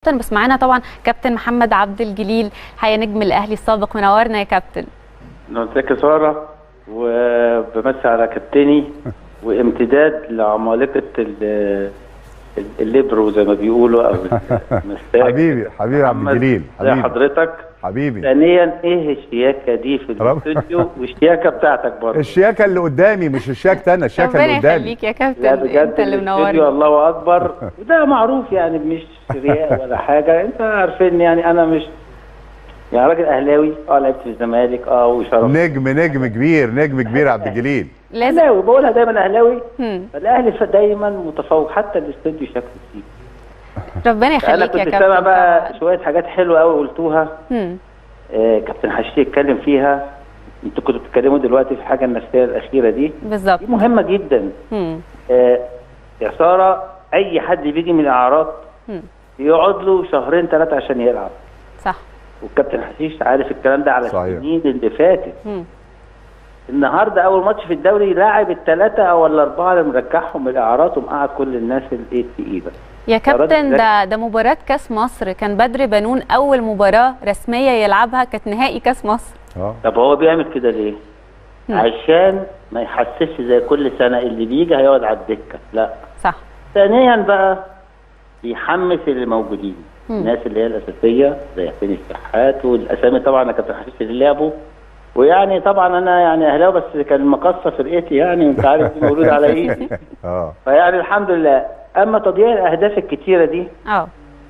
بس معانا طبعا كابتن محمد عبد الجليل حقيقه نجم الاهلي السابق منورنا يا كابتن ازيك يا ساره وبمسي على كابتني وامتداد لعمالقه ال- الليبرو زي ما بيقولوا او المساك حبيبي حبيبي يا عبد محمد، الجليل زي حبيبي حضرتك حبيبي ثانيا ايه الشياكه دي في رب. الاستوديو والشياكه بتاعتك برضه الشياكه اللي قدامي مش الشياكه انا الشياكه ربنا اللي قدامي يخليك يا لا كابتن بجد انت اللي الاستوديو منورنا الله اكبر وده معروف يعني مش رياء ولا حاجه انت عارفين يعني انا مش يعني راجل اهلاوي اه لعبت في الزمالك اه وشرف نجم نجم كبير نجم كبير يا عبد الجليل لازم اهلاوي بقولها دايما اهلاوي هم. فالاهلي ف- دايما متفوق حتى الاستوديو شكله فيه ربنا انا يخليك يا كنت كابتن سامع بقى طبعاً. شويه حاجات حلوه قوي قلتوها هم. آه كابتن حشيش اتكلم فيها انتوا كنتوا بتتكلموا دلوقتي في الحاجه النفسيه الاخيره دي بالظبط دي مهمه جدا هم. آه يا ساره اي حد بيجي من الاعراض هم. يقعد له شهرين ثلاثه عشان يلعب صح والكابتن حشيش عارف الكلام ده على صحيح. السنين اللي فاتت هم. النهارده اول ماتش في الدوري لاعب الثلاثه او الاربعه اللي مرجعهم من الاعراض ومقعد كل الناس الايه التقيله يا كابتن راجل ده ده مباراة كاس مصر كان بدر بنون أول مباراة رسمية يلعبها كانت نهائي كاس مصر اه طب هو بيعمل كده ليه؟ مم. عشان ما يحسسش زي كل سنه اللي بيجي هيقعد على الدكه لا صح ثانيا بقى بيحمس اللي موجودين مم. الناس اللي هي الاساسيه زي حسين الشحات والاسامي طبعا كابتن حشيش اللي لعبوا ويعني طبعا انا يعني اهلاوي بس كان مقصه فرقتي يعني وانت عارف دي مولود على ايدي اه فيعني الحمد لله اما تضييع الاهداف الكتيره دي اه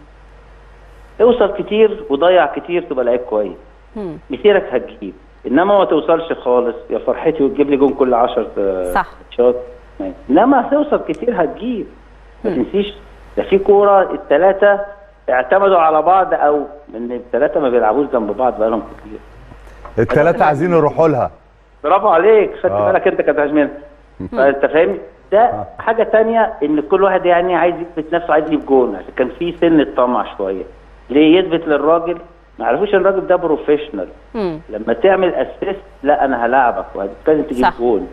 توصل كتير وضيع كتير تبقى لعيب كويس هم. مسيرك هتجيب انما ما توصلش خالص يا فرحتي وتجيب لي جون كل 10 صح. شوط انما هتوصل كتير هتجيب ما مم. تنسيش ده في كوره الثلاثه اعتمدوا على بعض او من الثلاثه ما بيلعبوش جنب بعض بقالهم كتير الثلاثه عايزين يروحوا لها برافو عليك خدت آه. بالك انت كابتن منها فانت فاهم ده حاجه تانية ان كل واحد يعني عايز يثبت نفسه عايز يجيب جون عشان كان في سن الطمع شويه ليه يثبت للراجل ما عرفوش ان الراجل ده بروفيشنال هم. لما تعمل اسيست لا انا هلاعبك لازم تجيب صح. جون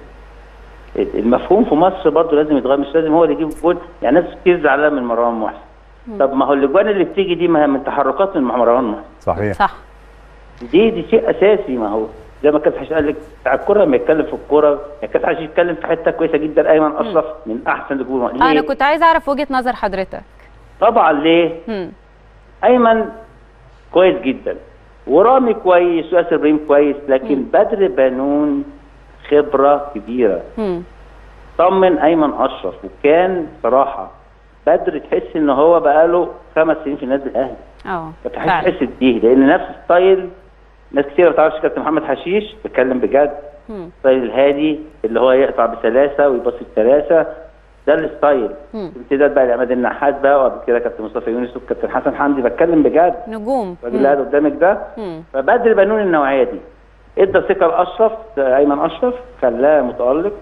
المفهوم في مصر برضه لازم يتغير مش لازم هو اللي يجيب جون يعني ناس كتير زعلانه من مروان محسن طب ما هو الاجوان اللي بتيجي دي ما هي من تحركات من مروان محسن صحيح صح دي دي شيء اساسي ما هو زي ما كان حشيش قال لك بتاع الكوره لما يتكلم في الكوره يعني كان حشيش يتكلم في حته كويسه جدا ايمن اشرف من احسن الجمهور ليه؟ أنا كنت عايزة أعرف وجهة نظر حضرتك طبعا ليه؟ هم. ايمن كويس جدا ورامي كويس وياسر ابراهيم كويس لكن بدر بنون خبره كبيره هم. طمن ايمن اشرف وكان صراحه بدر تحس ان هو بقاله خمس سنين في النادي الاهلي اه فتحس فعلا تحس بديه لان نفس ستايل ناس كتير ما تعرفش كابتن محمد حشيش بيتكلم بجد هم. ستايل الهادي اللي هو يقطع بسلاسه ويبصي بسلاسه ده الستايل مم. امتداد بقى لعماد النحاس بقى وقبل كده كابتن مصطفى يونس وكابتن حسن حمدي بتكلم بجد نجوم الراجل اللي قاعد قدامك ده هم. فبدر بنون النوعيه دي ادى ثقه لاشرف ايمن اشرف خلاه متالق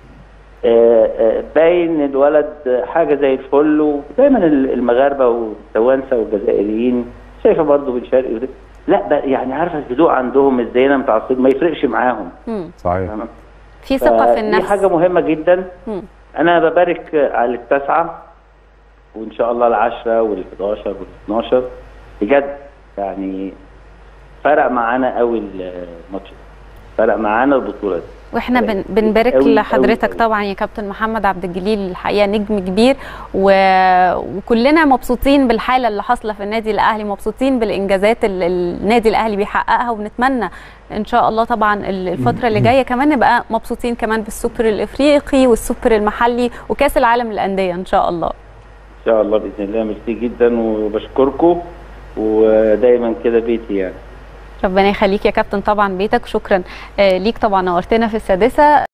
آه، آه، باين الولد حاجه زي الفل ودايما المغاربه والتوانسه والجزائريين شايفه برضه بن شرقي وده. لا بقى يعني عارفه الهدوء عندهم مش زينا متعصبين ما يفرقش معاهم هم. صحيح فاهمة؟ في ثقة في فدي النفس حاجه مهمه جدا هم. انا ببارك على التاسعه وان شاء الله العشره وال11 وال12 بجد يعني فرق معانا قوي الماتش ده. فرق معانا البطوله دي واحنا فرق بن كتير بنبارك قوي لحضرتك قوي قوي. طبعا يا كابتن محمد عبد الجليل الحقيقه نجم كبير و... وكلنا مبسوطين بالحاله اللي حاصله في النادي الاهلي مبسوطين بالانجازات اللي النادي الاهلي بيحققها وبنتمنى ان شاء الله طبعا ال- الفتره اللي جايه كمان نبقى مبسوطين كمان بالسوبر الافريقي والسوبر المحلي وكاس العالم للانديه ان شاء الله ان شاء الله باذن الله ميرسي جدا وبشكركم ودايما كده بيتي يعني ربنا يخليك يا كابتن طبعا بيتك شكرا آه، ليك طبعا نورتنا في السادسه